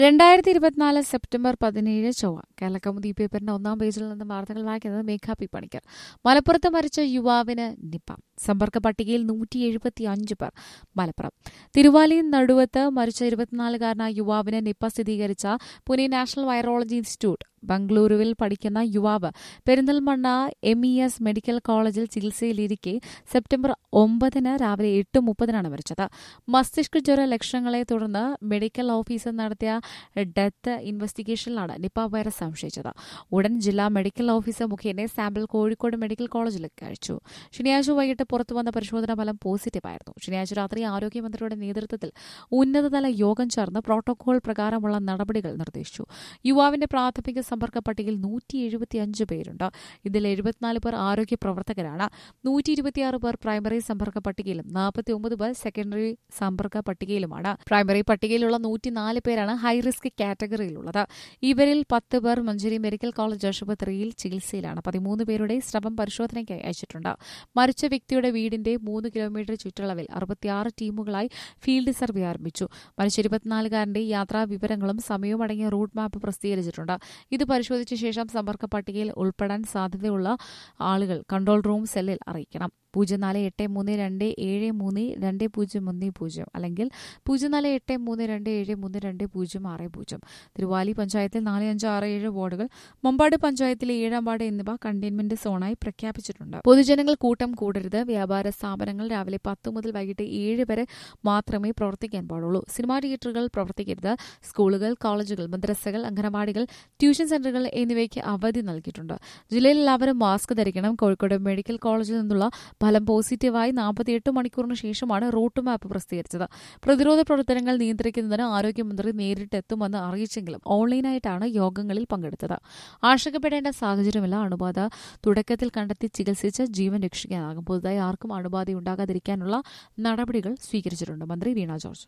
രണ്ടായിരത്തി ഇരുപത്തിനാല് സെപ്റ്റംബർ പതിനേഴ് ചൊവ്വ കേരളക്കൗമുദി പേപ്പറിന്റെ ഒന്നാം പേജിൽ നിന്ന് വാർത്തകൾ വായിക്കുന്നത് മേഘ പി പണിക്കർ മലപ്പുറത്ത് മരിച്ച യുവാവിന് നിപ്പ സമ്പർക്ക പട്ടികയിൽ നൂറ്റി എഴുപത്തി അഞ്ച് പേർ മലപ്പുറം തിരുവാലി നടുവത്ത് മരിച്ച ഇരുപത്തിനാലുകാരനായ യുവാവിന് നിപ്പ സ്ഥിരീകരിച്ച പുനെ നാഷണൽ വൈറോളജി ഇൻസ്റ്റിറ്റ്യൂട്ട് ബംഗളൂരുവിൽ പഠിക്കുന്ന യുവാവ് Perinthalmanna M E S medical കോളേജിൽ ചികിത്സയിലിരിക്കെ സെപ്റ്റംബർ ഒമ്പതിന് രാവിലെ എട്ട് മുപ്പതിനാണ് മരിച്ചത് മസ്തിഷ്ക ജ്വര ലക്ഷണങ്ങളെ തുടർന്ന് മെഡിക്കൽ ഓഫീസർ നടത്തിയ ഡെത്ത് ഇൻവെസ്റ്റിഗേഷനിലാണ് നിപ്പ വൈറസ് സംശയിച്ചത് ഉടൻ ജില്ലാ മെഡിക്കൽ ഓഫീസർ മുഖേന സാമ്പിൾ കോഴിക്കോട് മെഡിക്കൽ കോളേജിലേക്ക് അയച്ചു ശനിയാഴ്ച വൈകിട്ട് പുറത്തുവന്ന പരിശോധനാ ഫലം പോസിറ്റീവായിരുന്നു ശനിയാഴ്ച രാത്രി ആരോഗ്യമന്ത്രിയുടെ നേതൃത്വത്തിൽ ഉന്നതതല യോഗം ചേർന്ന് പ്രോട്ടോകോൾ പ്രകാരമുള്ള നടപടികൾ നിർദ്ദേശിച്ചു യുവാവിന്റെ പ്രാഥമിക സമ്പർക്ക പട്ടികയിൽ നൂറ്റി എഴുപത്തിയഞ്ച് പേരുണ്ട് ഇതിൽ എഴുപത്തിനാല് പേർ ആരോഗ്യ പ്രവർത്തകരാണ് നൂറ്റി ഇരുപത്തിയാറ് പേർ പ്രൈമറി സമ്പർക്ക പട്ടികയിലും നാൽപ്പത്തി ഒമ്പത് പേർ സെക്കൻഡറി സമ്പർക്ക പട്ടികയിലുമാണ് പ്രൈമറി പട്ടികയിലുള്ള നൂറ്റിനാല് പേരാണ് ഹൈറിസ്ക് കാറ്റഗറിയിലുള്ളത് ഇവരിൽ പത്ത് പേർ മഞ്ചേരി മെഡിക്കൽ കോളേജ് ആശുപത്രിയിൽ ചികിത്സയിലാണ് പതിമൂന്ന് പേരുടെ സ്രവം പരിശോധനയ്ക്കായി അയച്ചിട്ടുണ്ട് മരിച്ച വ്യക്തിയുടെ വീടിന്റെ മൂന്ന് കിലോമീറ്റർ ചുറ്റളവിൽ അറുപത്തിയാറ് ടീമുകളായി ഫീൽഡ് സർവേ ആരംഭിച്ചു മരിച്ച ഇരുപത്തിനാലുകാരന്റെ യാത്രാ വിവരങ്ങളും സമയവും അടങ്ങിയ റൂട്ട് മാപ്പ് പ്രസിദ്ധീകരിച്ചിട്ടുണ്ട് ഇത് പരിശോധിച്ച ശേഷം സമ്പർക്ക പട്ടികയിൽ ഉൾപ്പെടാൻ സാധ്യതയുള്ള ആളുകൾ കൺട്രോൾ റൂം സെല്ലിൽ അറിയിക്കണം പൂജ്യം നാല് എട്ട് മൂന്ന് രണ്ട് ഏഴ് മൂന്ന് രണ്ട് പൂജ്യം ഒന്ന് പൂജ്യം അല്ലെങ്കിൽ പൂജ്യം നാല് എട്ട് മൂന്ന് രണ്ട് ഏഴ് മൂന്ന് രണ്ട് പൂജ്യം ആറ് പൂജ്യം തിരുവാലി പഞ്ചായത്തിൽ നാല് അഞ്ച് ആറ് ഏഴ് വാർഡുകൾ മമ്പാട് പഞ്ചായത്തിലെ ഏഴാം വാർഡ് എന്നിവ കണ്ടെയ്ൻമെന്റ് സോണായി പ്രഖ്യാപിച്ചിട്ടുണ്ട് പൊതുജനങ്ങൾ കൂട്ടം കൂടരുത് വ്യാപാര സ്ഥാപനങ്ങൾ രാവിലെ പത്ത് മുതൽ വൈകിട്ട് ഏഴ് വരെ മാത്രമേ പ്രവർത്തിക്കാൻ പാടുള്ളൂ സിനിമാ തിയേറ്ററുകൾ പ്രവർത്തിക്കരുത് സ്കൂളുകൾ കോളേജുകൾ മദ്രസകൾ അംഗനവാടികൾ ട്യൂഷൻ സെന്ററുകൾ എന്നിവയ്ക്ക് അവധി നൽകിയിട്ടുണ്ട് ജില്ലയിൽ എല്ലാവരും മാസ്ക് ധരിക്കണം കോഴിക്കോട് മെഡിക്കൽ കോളേജിൽ നിന്നുള്ള ഫലം പോസിറ്റീവായി നാൽപ്പത്തിയെട്ട് മണിക്കൂറിന് ശേഷമാണ് റൂട്ട് മാപ്പ് പ്രസിദ്ധീകരിച്ചത് പ്രതിരോധ പ്രവർത്തനങ്ങൾ നിയന്ത്രിക്കുന്നതിന് ആരോഗ്യമന്ത്രി നേരിട്ട് എത്തുമെന്ന് അറിയിച്ചെങ്കിലും ഓൺലൈനായിട്ടാണ് യോഗങ്ങളിൽ പങ്കെടുത്തത് ആശങ്കപ്പെടേണ്ട സാഹചര്യമില്ല അണുബാധ തുടക്കത്തിൽ കണ്ടെത്തി ചികിത്സിച്ച് ജീവൻ രക്ഷിക്കാനാകും പുതുതായി ആർക്കും അണുബാധ ഉണ്ടാകാതിരിക്കാനുള്ള നടപടികൾ സ്വീകരിച്ചിട്ടുണ്ട് മന്ത്രി വീണ ജോർജ്